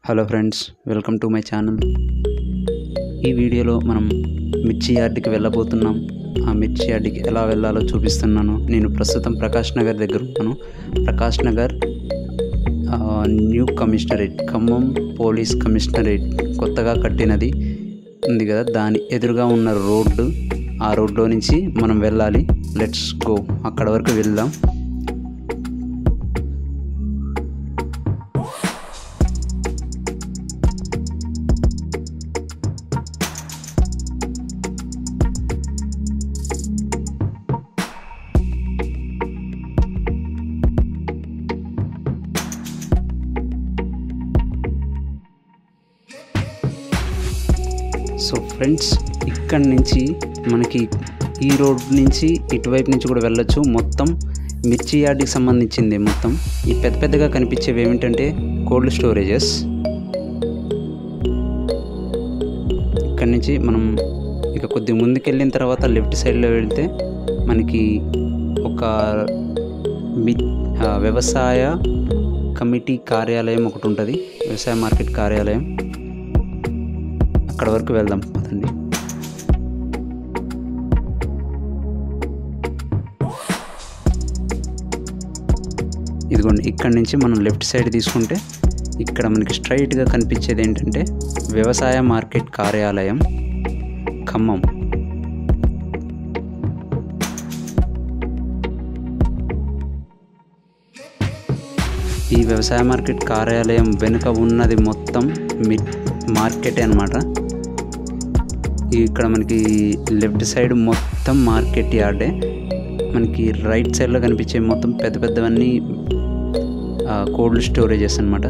Hello friends welcome to my channel ఈ వీడియోలో మనం మిర్చి యార్డ్కి వెళ్ళబోతున్నాం ఆ మిర్చి యార్డ్కి ఎలా వెళ్ళాలో చూపిస్తున్నాను నేను ప్రస్తుతం ప్రకాష్ నగర్ దగ్గర ఉన్నాను ప్రకాష్ నగర్ ఆ, new commissionerate Khammam police commissionerate కొత్తగా కట్టినది ఉంది కదా దాని ఎదురుగా ఉన్న రోడ్డు ఆ రోడ్లో నుంచి మనం వెళ్ళాలి లెట్స్ గో అక్కడ వరకు వెళ్దాం సో ఫ్రెండ్స్ ఇక్కడి నుంచి మనకి ఈ రోడ్ నుంచి ఇటువైపు నుంచి కూడా వెళ్ళొచ్చు మొత్తం మిర్చి యార్డ్కి సంబంధించింది మొత్తం ఈ పెద్ద పెద్దగా కనిపించేవి ఏమిటంటే కోల్డ్ స్టోరేజెస్ ఇక్కడి నుంచి మనం ఇక కొద్ది ముందుకెళ్ళిన తర్వాత లెఫ్ట్ సైడ్లో వెళ్తే మనకి ఒక మి ఆ, వ్యవసాయ కమిటీ కార్యాలయం ఒకటి ఉంటుంది వ్యవసాయ మార్కెట్ కార్యాలయం అక్కడ వరకు వెళ్దాం పదండి ఇదిగోండి ఇక్కడ నుంచి మనం లెఫ్ట్ సైడ్ తీసుకుంటే ఇక్కడ మనకి స్ట్రైట్గా కనిపించేది ఏంటంటే వ్యవసాయ మార్కెట్ కార్యాలయం ఖమ్మం ఈ వ్యవసాయ మార్కెట్ కార్యాలయం వెనుక ఉన్నది మొత్తం మి మార్కెటే అనమాట ఇక్కడ మనకి లెఫ్ట్ సైడ్ మొత్తం మార్కెట్ యార్డే మనకి రైట్ సైడ్లో కనిపించే మొత్తం పెద్ద పెద్దవన్నీ కోల్డ్ స్టోరేజెస్ అనమాట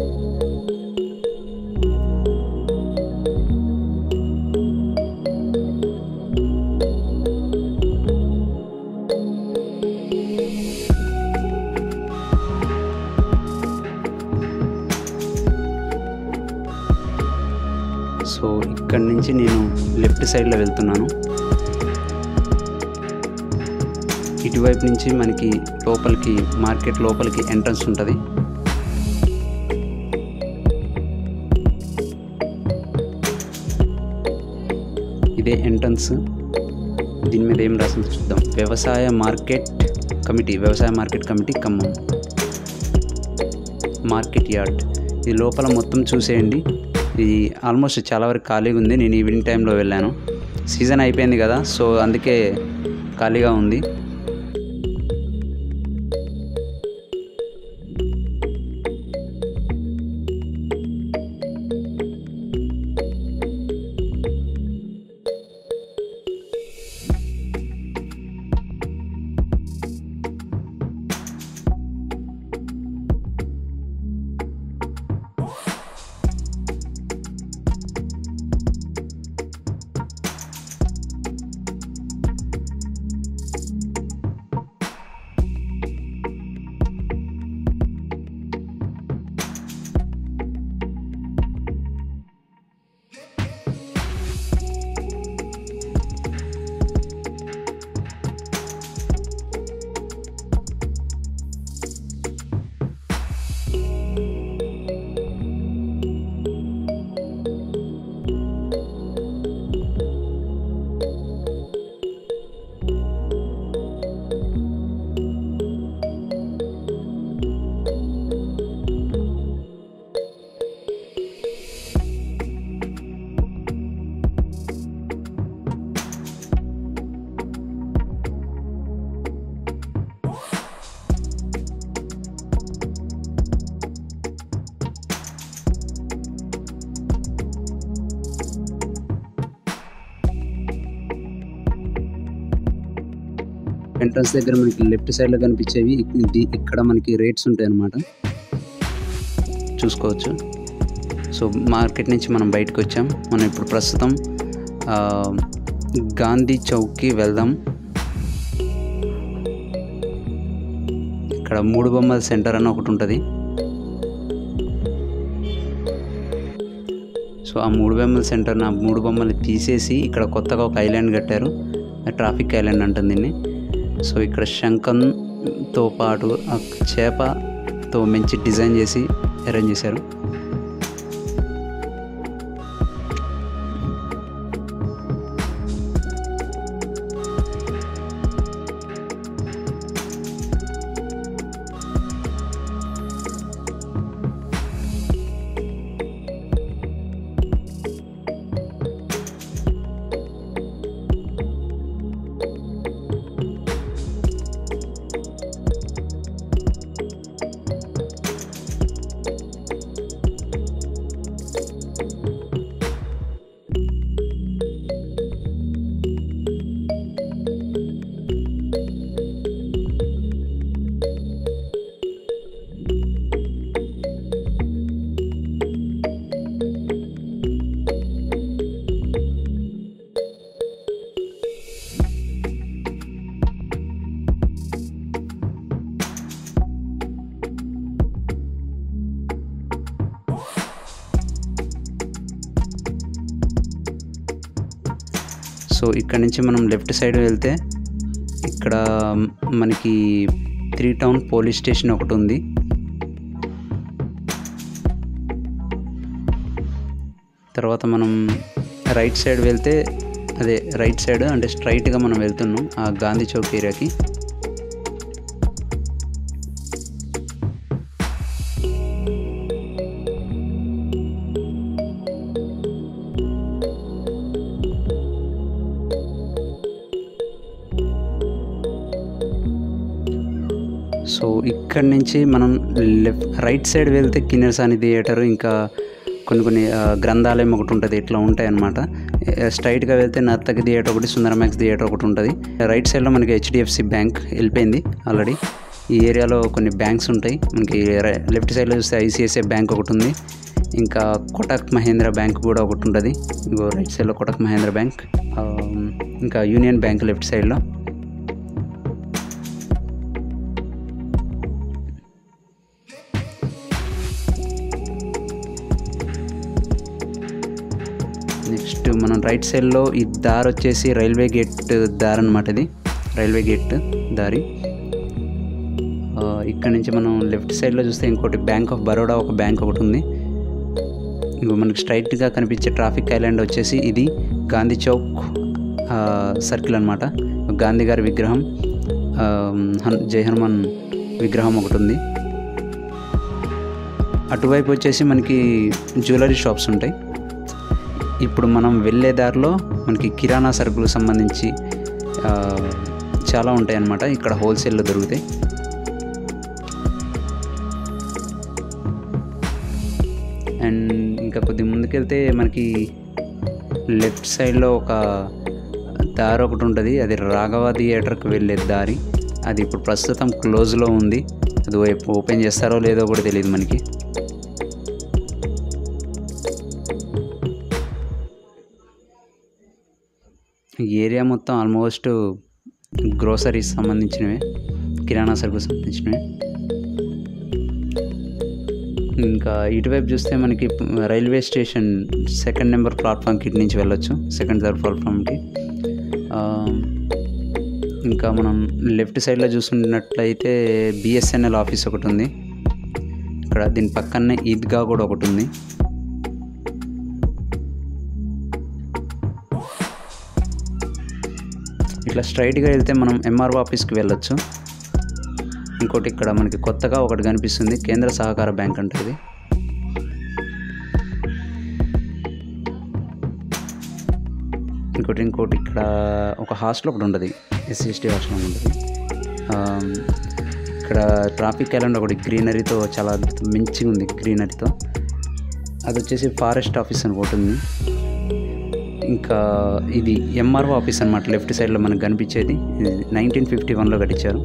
సో ఇక్కడ నుంచి నేను లెఫ్ట్ సైడ్లో వెళ్తున్నాను ఇటువైపు నుంచి మనకి లోపలికి మార్కెట్ లోపలికి ఎంట్రన్స్ ఉంటుంది ఇదే ఎంట్రన్స్ దీని మీద ఏం రాసిందో చూద్దాం వ్యవసాయ మార్కెట్ కమిటీ వ్యవసాయ market committee Khammam market yard ఇది లోపల మొత్తం చూసేయండి ఇది ఆల్మోస్ట్ చాలా వరకు ఖాళీగా ఉంది నేను ఈవినింగ్ టైంలో వెళ్ళాను సీజన్ అయిపోయింది కదా సో అందుకే ఖాళీగా ఉంది ఎంట్రన్స్ దగ్గర మనకి లెఫ్ట్ సైడ్లో కనిపించేవి ఇది ఇక్కడ మనకి రేట్స్ ఉంటాయి అన్నమాట చూసుకోవచ్చు సో మార్కెట్ నుంచి మనం బయటకు వచ్చాం మనం ఇప్పుడు ప్రస్తుతం ఆ, గాంధీ చౌక్కి వెళ్దాం ఇక్కడ మూడు బొమ్మల సెంటర్ అని ఒకటి ఉంటుంది సో ఆ మూడు బొమ్మల సెంటర్ ఆ మూడు బొమ్మలు తీసేసి ఇక్కడ కొత్తగా ఒక ఐలాండ్ కట్టారు ట్రాఫిక్ ఐలాండ్ అంటుంది దీన్ని సో ఇక్కడ శంఖంతో పాటు ఆ చేపతో మంచి డిజైన్ చేసి అరేంజ్ చేశారు సో ఇక్కడ నుంచి మనం లెఫ్ట్ సైడ్ వెళ్తే ఇక్కడ మనకి త్రీ టౌన్ పోలీస్ స్టేషన్ ఒకటి ఉంది తర్వాత మనం రైట్ సైడ్ వెళ్తే అదే రైట్ సైడ్ అంటే స్ట్రైట్గా మనం వెళ్తున్నాం ఆ గాంధీ చౌక్ ఏరియాకి సో ఇక్కడ నుంచి మనం లెఫ్ట్ రైట్ సైడ్ వెళ్తే కిన్నెరసాని థియేటర్ ఇంకా కొన్ని కొన్ని ఆ, గ్రంథాలయం ఒకటి ఉంటుంది ఇట్లా ఉంటాయి అన్నమాట స్ట్రైట్గా వెళ్తే నర్తకి థియేటర్ ఒకటి సుందరమాక్స్ థియేటర్ ఒకటి ఉంటుంది రైట్ సైడ్లో మనకి హెచ్డిఎఫ్సి బ్యాంక్ వెళ్ళిపోయింది ఆల్రెడీ ఈ ఏరియాలో కొన్ని బ్యాంక్స్ ఉంటాయి మనకి రై- లెఫ్ట్ సైడ్లో చూస్తే ఐసిఐసిఐ బ్యాంక్ ఒకటి ఉంది ఇంకా కోటక్ మహేంద్ర బ్యాంక్ కూడా ఒకటి ఉంటుంది ఇంకో రైట్ సైడ్లో కోటక్ మహేంద్ర బ్యాంక్ ఆ, ఇంకా యూనియన్ బ్యాంక్ లెఫ్ట్ సైడ్లో నెక్స్ట్ మనం రైట్ సైడ్లో ఈ దారి వచ్చేసి రైల్వే గేట్ దారి అనమాట ఇది రైల్వే గేట్ దారి ఆ, ఇక్కడ నుంచి మనం లెఫ్ట్ సైడ్లో చూస్తే ఇంకోటి బ్యాంక్ ఆఫ్ బరోడా ఒక బ్యాంక్ ఒకటి ఉంది ఇంకో మనకి స్ట్రైట్గా కనిపించే ట్రాఫిక్ ఐలాండ్ వచ్చేసి ఇది గాంధీ చౌక్ ఆ, సర్కిల్ అనమాట గాంధీ గారి విగ్రహం ఆ, హన్ జై హనుమాన్ విగ్రహం ఒకటి ఉంది అటువైపు వచ్చేసి మనకి జ్యువెలరీ షాప్స్ ఉంటాయి ఇప్పుడు మనం వెళ్ళే దారిలో మనకి కిరాణా సరుకులకు సంబంధించి ఆ, చాలా ఉంటాయి అన్నమాట ఇక్కడ హోల్సేల్లో దొరుకుతాయి అండ్ ఇంకా కొద్ది ముందుకెళ్తే మనకి లెఫ్ట్ సైడ్లో ఒక దారి ఒకటి ఉంటుంది అది రాఘవ థియేటర్కి వెళ్ళే దారి అది ఇప్పుడు ప్రస్తుతం క్లోజ్లో ఉంది అది వైపు ఓపెన్ చేస్తారో లేదో కూడా తెలియదు మనకి ఈ ఏరియా మొత్తం ఆల్మోస్ట్ గ్రోసరీస్ సంబంధించినవే కిరాణా సరుకు సంబంధించినవి ఇంకా ఇటువైపు చూస్తే మనకి రైల్వే స్టేషన్ సెకండ్ నెంబర్ ప్లాట్ఫామ్కి ఇటు నుంచి వెళ్ళొచ్చు సెకండ్ థర్డ్ ప్లాట్ఫామ్కి ఆ, ఇంకా మనం లెఫ్ట్ సైడ్లో చూసుకున్నట్లయితే బిఎస్ఎన్ఎల్ ఆఫీస్ ఒకటి ఉంది ఇక్కడ దీని పక్కనే ఈద్గా కూడా ఒకటి ఉంది ఇట్లా స్ట్రైట్గా వెళ్తే మనం ఎంఆర్ఓ ఆఫీస్కి వెళ్ళొచ్చు ఇంకోటి ఇక్కడ మనకి కొత్తగా ఒకటి కనిపిస్తుంది కేంద్ర సహకార బ్యాంక్ అంటే ఇది ఇంకోటి ఇంకోటి ఇక్కడ ఒక హాస్టల్ ఒకటి ఉంటుంది ఎస్సీ ఎస్టీ హాస్టల్ ఒకటి ఉంటుంది ఆ, ఇక్కడ ట్రాఫిక్ ఐలాండ్ ఒకటి గ్రీనరీతో చాలా మంచిగా ఉంది గ్రీనరీతో అది వచ్చేసి ఫారెస్ట్ ఆఫీస్ అని ఒకటి ఉంది ఇంకా ఇది ఎంఆర్ఓ ఆఫీస్ అనమాట లెఫ్ట్ సైడ్లో మనకు కనిపించేది ఇది నైన్టీన్ ఫిఫ్టీ వన్లో కట్టించారు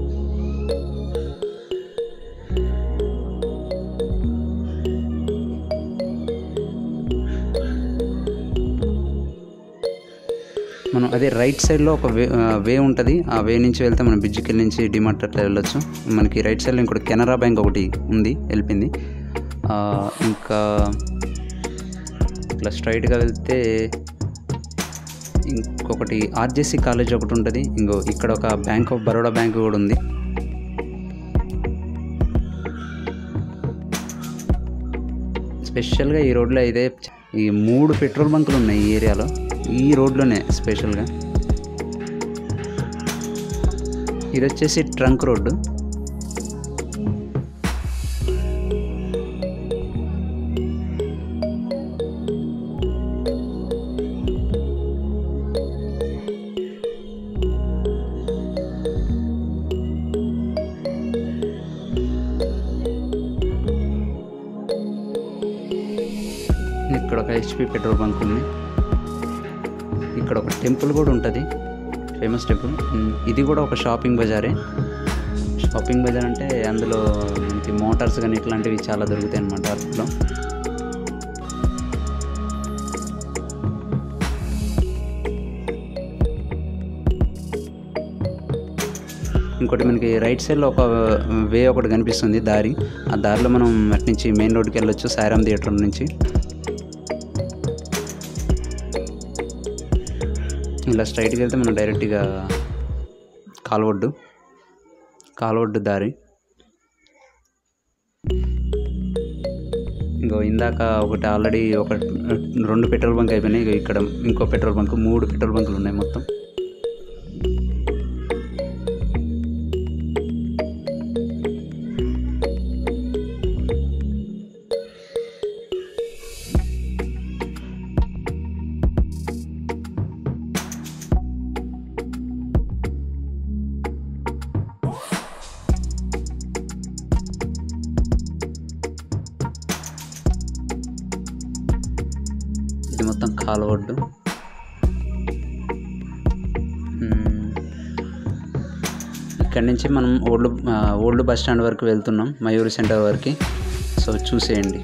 మనం అదే రైట్ సైడ్లో ఒక వే వే ఉంటుంది ఆ వే నుంచి వెళ్తే మనం బిజ్జికెల్ నుంచి డిమార్ట్ అట్లా వెళ్ళొచ్చు మనకి రైట్ సైడ్లో ఇంకోటి కెనరా బ్యాంక్ ఒకటి ఉంది వెళ్ళిపోయింది ఆ, ఇంకా ఇట్లా స్ట్రైట్గా వెళ్తే ఇంకొకటి ఆర్జేసీ కాలేజ్ ఒకటి ఉంటుంది ఇంకో ఇక్కడ ఒక బ్యాంక్ ఆఫ్ బరోడా బ్యాంక్ కూడా ఉంది స్పెషల్గా ఈ రోడ్లో అయితే ఈ మూడు పెట్రోల్ బంకులు ఉన్నాయి ఈ ఏరియాలో ఈ రోడ్లోనే స్పెషల్గా ఇది వచ్చేసి ట్రంక్ రోడ్డు ఇక్కడ ఒక హెచ్పి పెట్రోల్ బంక్ ఉంది ఇక్కడ ఒక టెంపుల్ కూడా ఉంటుంది ఫేమస్ టెంపుల్ ఉమ్, ఇది కూడా ఒక షాపింగ్ బజారే షాపింగ్ బజార్ అంటే అందులో మనకి మోటార్స్ కానీ ఇట్లాంటివి చాలా దొరుకుతాయి అన్నమాట అందులో ఇంకోటి మనకి రైట్ సైడ్లో ఒక వే ఒకటి కనిపిస్తుంది దారి ఆ దారిలో మనం అటు నుంచి మెయిన్ రోడ్కి వెళ్ళొచ్చు సాయిరామ్ థియేటర్ నుంచి ఇలా స్ట్రైట్గా వెళ్తే మనం డైరెక్ట్గా కాలువడ్డు కాలువడ్డు దారి ఇంకో ఇందాక ఒకటి ఆల్రెడీ ఒక రెండు పెట్రోల్ బంక్ అయిపోయినాయి ఇగో ఇక్కడ ఇంకో పెట్రోల్ బంక్ మూడు పెట్రోల్ బంకులు ఉన్నాయి మొత్తం ఇది మొత్తం కాలువడ్డు మ్మ్. ఇక్కడి నుంచి మనం ఓల్డ్ ఆ, ఓల్డ్ బస్ స్టాండ్ వరకు వెళ్తున్నాం మయూరి సెంటర్ వరకు సో చూసేయండి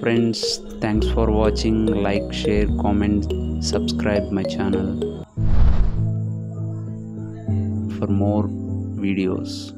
friends thanks for watching like share comment subscribe my channel for more videos